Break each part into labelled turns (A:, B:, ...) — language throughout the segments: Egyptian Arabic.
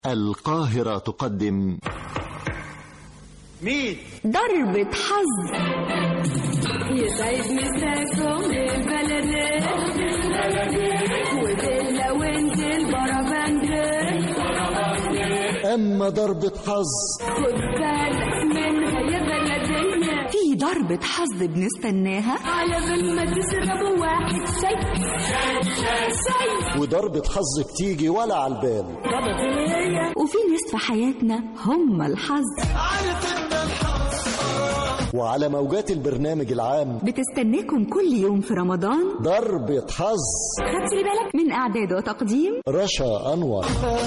A: القاهرة تقدم
B: مين؟
C: ضربة حظ
D: يسعد مساكم البلد ودلة وانزل بربند
A: أما ضربة حظ
D: خد بالك منها يا بلدية
C: في ضربة حظ بنستناها
D: على بال ما تشربوا واحد شاي شاي
A: وضربة حظ بتيجي ولا على البال
C: وفي ناس في حياتنا هم الحظ
A: وعلى موجات البرنامج العام
C: بتستناكم كل يوم في رمضان
A: ضربة حظ
C: خدت لي بالك من إعداد وتقديم
A: رشا أنور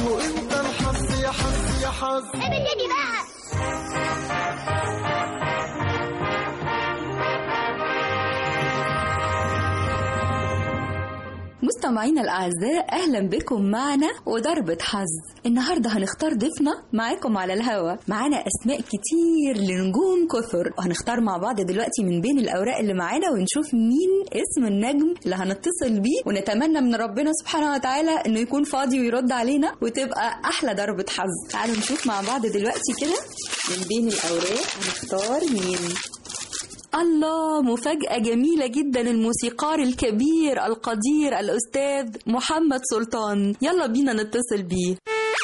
C: مستمعينا الأعزاء أهلا بكم معنا وضربة حظ النهاردة هنختار ضيفنا معاكم على الهوا معانا أسماء كتير لنجوم كثر وهنختار مع بعض دلوقتي من بين الأوراق اللي معانا ونشوف مين اسم النجم اللي هنتصل بيه ونتمنى من ربنا سبحانه وتعالى إنه يكون فاضي ويرد علينا وتبقى أحلى ضربة حظ تعالوا نشوف مع بعض دلوقتي كده من بين الأوراق هنختار مين الله مفاجأة جميلة جدا الموسيقار الكبير القدير الأستاذ محمد سلطان يلا بينا نتصل بيه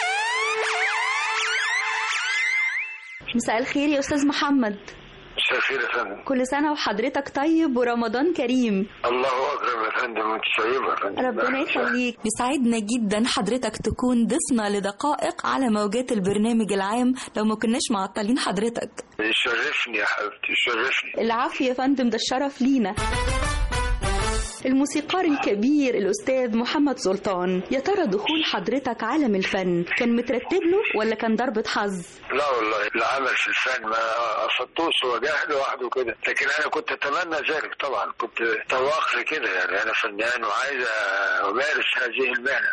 C: مساء الخير يا أستاذ محمد
E: مساء الخير يا فندم
C: كل سنة وحضرتك طيب ورمضان كريم
E: الله اكرم يا فندم وانت طيبه يا فندم
C: ربنا يخليك بيسعدنا جدا حضرتك تكون ضيفنا لدقائق على موجات البرنامج العام لو ما كناش معطلين حضرتك
E: يشرفني يا حبيبتي يشرفني
C: العافية يا فندم ده الشرف لينا الموسيقار الكبير الأستاذ محمد سلطان يا ترى دخول حضرتك عالم الفن كان مترتب له ولا كان ضربة حظ؟
E: لا والله العمل في الفن ما قصدتوش هو جه لوحده كده لكن انا كنت اتمنى ذلك طبعا كنت طواق في كده يعني انا فنان وعايز امارس هذه المهنه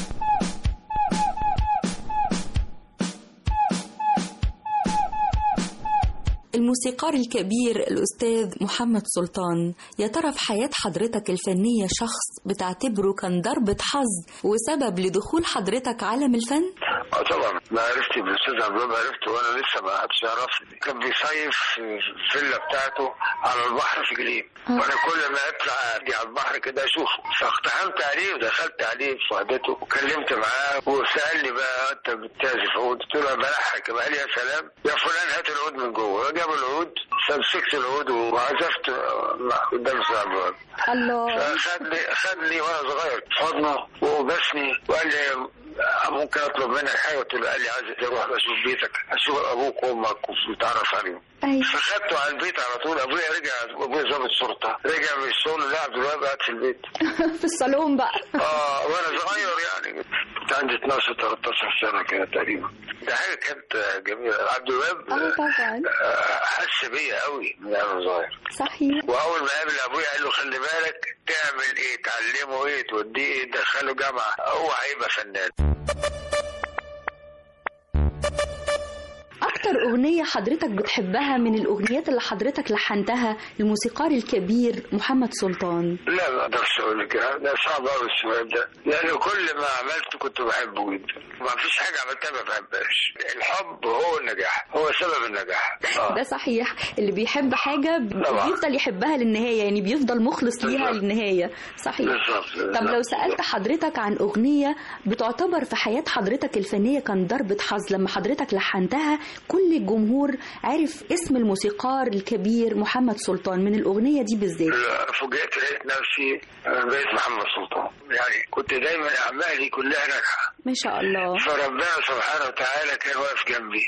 C: الموسيقار الكبير الأستاذ محمد سلطان يا ترى في حياة حضرتك الفنية شخص بتعتبره كان ضربة حظ وسبب لدخول حضرتك عالم الفن؟
E: اه طبعا ما عرفت بالاستاذ عبد الوهاب عرفته وانا لسه ما حدش يعرفني كان بيصيف في الفيلا بتاعته على البحر في جليم
C: آه.
E: وانا كل ما اطلع اجي على البحر كده اشوفه فاقتحمت عليه ودخلت عليه في وحدته وكلمت معاه وسالني بقى انت بتعزف عود قلت له بلحق قال لي يا سلام يا فلان هات العود من جوه جاب العود فمسكت العود وعزفت مع قدام الاستاذ عبد الوهاب
C: الله
E: فخدني خدني وانا صغير في حضنه وبسني وقال لي ممكن اطلب منك حاجه قلت له قال لي عايز اروح اشوف بيتك اشوف ابوك وامك وتعرف عليهم
C: أيوة.
E: فخدته على البيت على طول ابويا رجع ابويا ظابط شرطه رجع من الشغل لا عبد الوهاب قاعد في البيت
C: في الصالون بقى
E: اه وانا صغير يعني كنت عندي 12 13 سنه كده تقريبا ده حاجه كانت جميله عبد الوهاب
C: اه طبعا
E: آه، حس بيا قوي من وانا صغير
C: صحيح
E: واول ما قابل ابويا قال له خلي بالك تعمل ايه تعلمه ايه توديه ايه تدخله جامعه هو هيبقى فنان
C: أكتر أغنية حضرتك بتحبها من الأغنيات اللي حضرتك لحنتها الموسيقار الكبير محمد سلطان
E: لا ما اقدرش اقول لك ده صعب قوي السؤال ده لان كل ما عملته كنت بحبه جدا ما فيش حاجه عملتها ما بحبهاش الحب هو النجاح هو سبب النجاح آه.
C: ده صحيح اللي بيحب حاجة
E: طبعا.
C: بيفضل يحبها للنهاية يعني بيفضل مخلص ليها
E: بالظبط.
C: للنهاية صحيح
E: بالظبط
C: طب لو
E: بالظبط.
C: سألت حضرتك عن أغنية بتعتبر في حياة حضرتك الفنية كان ضربة حظ لما حضرتك لحنتها كل الجمهور عرف اسم الموسيقار الكبير محمد سلطان من الأغنية دي بالذات
E: لا، فوجئت لقيت نفسي أنا بقيت محمد سلطان يعني كنت دايما اعمالي كلها ناجحه
C: ما شاء الله
E: فربنا سبحانه وتعالى كان واقف جنبي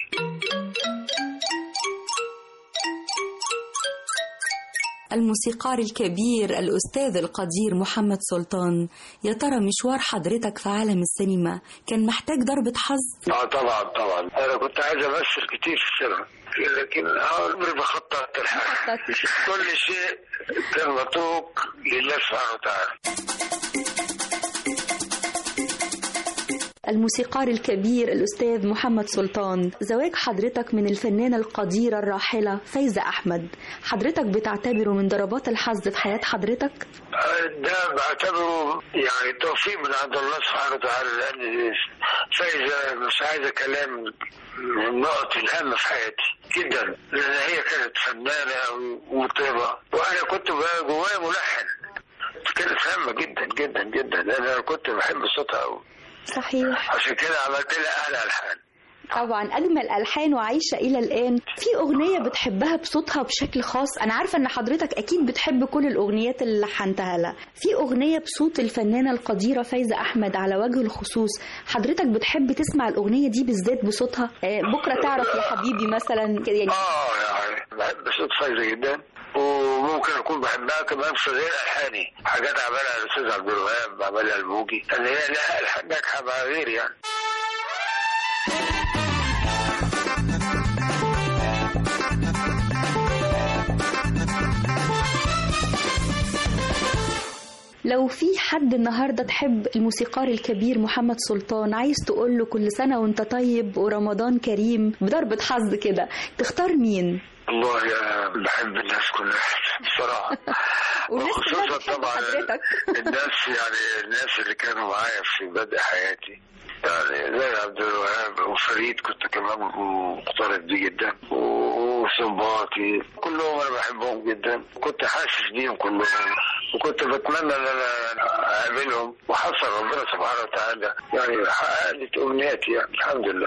C: الموسيقار الكبير الأستاذ القدير محمد سلطان يا ترى مشوار حضرتك في عالم السينما كان محتاج ضربة حظ
E: اه طبعا طبعا انا كنت عايز امثل كتير في السينما لكن عمري ما خططت الحاجه كل شيء كان متروك لله سبحانه وتعالى
C: الموسيقار الكبير الأستاذ محمد سلطان زواج حضرتك من الفنانة القديرة الراحلة فايزة أحمد حضرتك بتعتبره من ضربات الحظ في حياة حضرتك؟
E: ده بعتبره يعني توفيق من عند الله سبحانه وتعالى لان فايزه مش عايزه كلام من النقط الهامه في حياتي جدا لان هي كانت فنانه ومطربه وانا كنت بقى جوايا ملحن كانت هامه جدا جدا جدا لان انا كنت بحب صوتها قوي
C: صحيح
E: عشان كده عملت لها احلى الحان
C: طبعا أجمل ألحان وعايشة إلى الآن في أغنية بتحبها بصوتها بشكل خاص أنا عارفة أن حضرتك أكيد بتحب كل الأغنيات اللي لحنتها لها في أغنية بصوت الفنانة القديرة فايزة أحمد على وجه الخصوص حضرتك بتحب تسمع الأغنية دي بالذات بصوتها آه، بكرة تعرف يا حبيبي مثلا كده يعني
E: اه يعني بحب صوت فايزه جدا وممكن اكون بحبها كمان في غير الحاني حاجات عملها الاستاذ عبد الوهاب عملها الموجي لان هي لها الحان ناجحه مع غير يعني
C: لو في حد النهاردة تحب الموسيقار الكبير محمد سلطان عايز تقول له كل سنة وانت طيب ورمضان كريم بضربة حظ كده تختار مين؟
E: والله يا بحب الناس كلها بصراحه
C: والناس كلها
E: وخصوصا
C: بتحب
E: طبعا
C: حضرتك.
E: الناس يعني الناس اللي كانوا معايا في بدء حياتي يعني زي عبد الوهاب وفريد كنت كمان مقترب بيه جدا وصباطي كلهم انا بحبهم جدا كنت حاسس بيهم كلهم وكنت بتمنى ان انا اقابلهم وحصل ربنا سبحانه وتعالى يعني حقق لي امنياتي يعني الحمد لله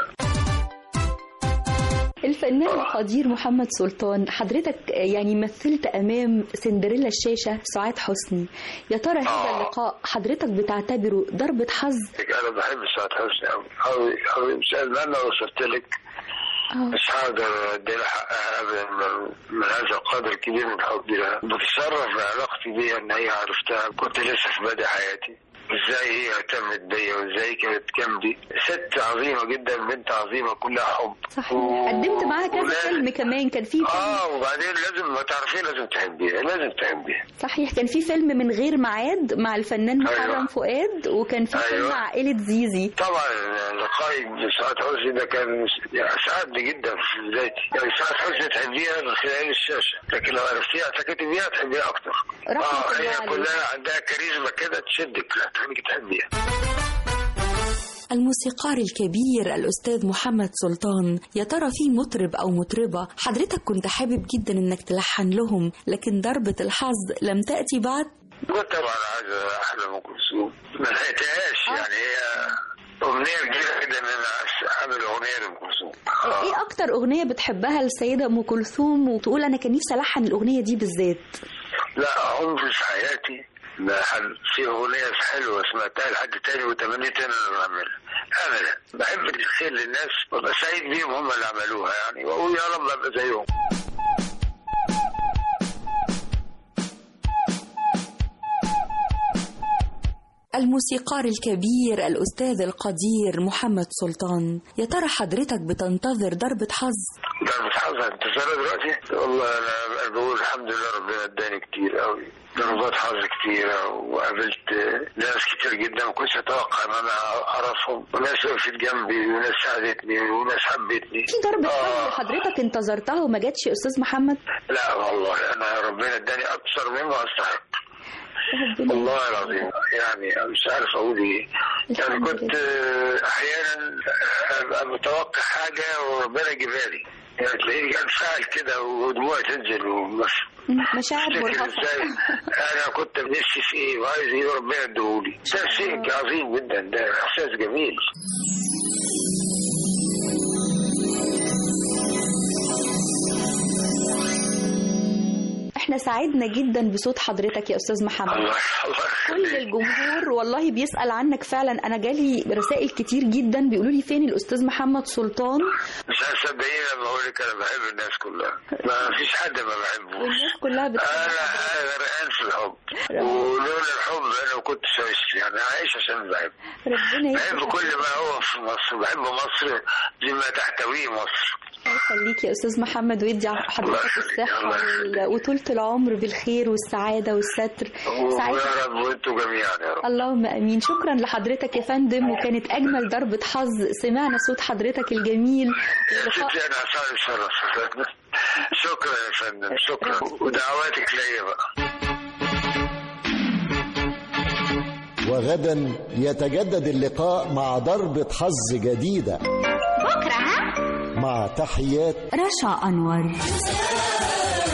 C: الفنان القدير محمد سلطان حضرتك يعني مثلت امام سندريلا الشاشه سعاد حسني يا ترى هذا
E: آه.
C: اللقاء حضرتك بتعتبره ضربه حظ
E: انا بحب سعاد حسني قوي قوي قوي مش انا وصلت لك
C: آه.
E: مش هقدر ادي لها حقها أبداً من- من هذا القدر الكبير من حبي لها بتشرف بعلاقتي بيها ان هي عرفتها كنت لسه في بدء حياتي ازاي هي اهتمت بيا وازاي كانت جنبي ست عظيمه جدا بنت عظيمه كلها حب
C: صحيح
E: و-
C: قدمت معاها كذا
E: ولازم-
C: فيلم كمان كان في فيلم
E: اه وبعدين لازم ما تعرفيه لازم تحبيها لازم تحبيها
C: صحيح كان في فيلم من غير ميعاد مع الفنان
E: أيوة.
C: محرم فؤاد وكان في فيلم
E: أيوة.
C: عائله زيزي
E: طبعا لقائي بسعاد حسني ده كان يعني اسعدني جدا في بدايتي يعني سعاد حسني تحبيها من خلال الشاشه لكن لو عرفتيها اعتقدتي بيها تحبيها اكتر
C: رحمة
E: اه
C: الله
E: هي
C: عليك.
E: كلها عندها كاريزما كده تشدك لا تخليك تحبيها
C: الموسيقار الكبير الأستاذ محمد سلطان يا ترى في مطرب أو مطربة حضرتك كنت حابب جدا إنك تلحن لهم لكن ضربة الحظ لم تأتي بعد
E: كنت طبعا عايز احلى ام كلثوم ما لحقتهاش يعني هي امنيه كبيره جدا ان انا اعمل اغنيه لام كلثوم آه.
C: إيه أكتر أغنية بتحبها للسيدة أم كلثوم وتقول أنا كان نفسي ألحن الأغنية دي بالذات
E: لا عمري في حياتي ما حد في اغنيه حلوه سمعتها لحد تاني وتمنيت انا اللي اعملها ابدا بحب الخير للناس وابقى سعيد بيهم هم اللي عملوها يعني واقول يا رب ابقى زيهم
C: الموسيقار الكبير الأستاذ القدير محمد سلطان يا ترى حضرتك بتنتظر ضربة حظ
E: ضربة حظ انتصار دلوقتي والله انا بقول الحمد لله ربنا اداني كتير قوي ضربات حظ كتيرة وقابلت ناس كتير جدا ما كنتش اتوقع ان انا اعرفهم وناس وقفت جنبي وناس ساعدتني وناس حبتني
C: في ضربة
E: آه.
C: حظ حضرتك انتظرتها وما جاتش يا أستاذ محمد
E: لا والله انا ربنا اداني اكثر مما استحق
C: ربنا
E: والله العظيم يعني مش عارف اقول ايه يعني
C: الحمد
E: كنت آه، احيانا ابقى متوقع حاجه وربنا يجيبها لي يعني تلاقيني انفعل كده ودموعي تنزل ومش
C: مشاعر
E: تفتكر
C: مرهقة
E: ازاي انا كنت نفسي في ايه وعايز ايه وربنا اديهولي ده شيء عظيم جدا ده احساس جميل
C: احنا سعدنا جدا بصوت حضرتك يا استاذ محمد
E: الله الله
C: كل
E: يخليك
C: الجمهور والله بيسأل عنك فعلا انا جالي رسائل كتير جدا بيقولوا لي فين الاستاذ محمد سلطان
E: مش هتصدقيني لما اقول لك انا بحب الناس كلها ما فيش حد ما بحبوش
C: والناس كلها بتحب
E: انا
C: حضرتك.
E: انا غرقان في الحب ولولا الحب انا ما كنتش عايش يعني عايش عشان بحب
C: ربنا
E: بحب
C: يخليك
E: كل ما هو في مصر بحب مصر بما تحتويه مصر
C: يخليك يا استاذ محمد ويدي
E: الله
C: حضرتك
E: يخليك،
C: الصحه
E: الله يخليك.
C: وال- وطولة العمر العمر بالخير والسعادة والستر سعيد
E: ويا رب وانتوا جميعا يا رب
C: اللهم امين شكرا لحضرتك يا فندم وكانت اجمل ضربه حظ سمعنا صوت حضرتك الجميل
E: يا
C: اللقاء
E: ستي انا اسعد الشرف شكرا يا فندم شكرا ودعواتك ليا بقى
A: وغدا يتجدد اللقاء مع ضربة حظ جديدة
D: بكرة ها
A: مع تحيات
C: رشا انور